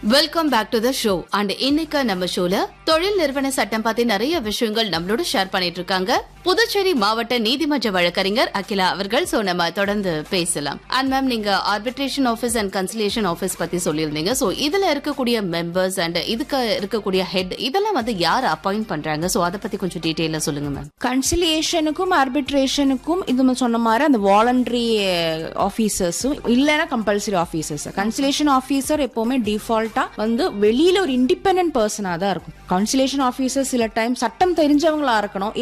welcome back to the show and இன்னைக்கு நம்ம ஷோல தொழில் நிறுவன சட்டம் பத்தி நிறைய விஷயங்கள் நம்மளோட ஷேர் பண்ணிட்டு இருக்காங்க புதுச்சேரி மாவட்ட நீதிமன்ற வழக்கறிஞர் அகிலா அவர்கள் சோ நம்ம தொடர்ந்து பேசலாம் அண்ட் மேம் நீங்க arbitration office and conciliation office பத்தி சொல்லியிருந்தீங்க சோ இதுல இருக்கக்கூடிய மெம்பர்ஸ் அண்ட் இதுக்கு இருக்கக்கூடிய ஹெட் இதெல்லாம் வந்து யார் அப்பாயிண்ட் பண்றாங்க சோ அதை பத்தி கொஞ்சம் டீடைலா சொல்லுங்க மேம் கன்சிலியேஷனுக்கும் ஆர்பிட்ரேஷனுக்கும் இது நம்ம சொன்ன மாதிரி அந்த வாலண்டரி ஆஃபீஸர்ஸும் இல்லைன்னா கம்பல்சரி ஆஃபீஸர்ஸ் கன்சிலேஷன் ஆஃபீஸர் எப்பவுமே டிஃபால்ட்டா வந்து வெளியில ஒரு இண்டிபெண்டன்ட் பர்சனா தான் இருக்கும் கன்சிலேஷன் ஆஃபீஸர் சில டைம் சட்டம் தெரிஞ்சவங்களா இருக்கணும்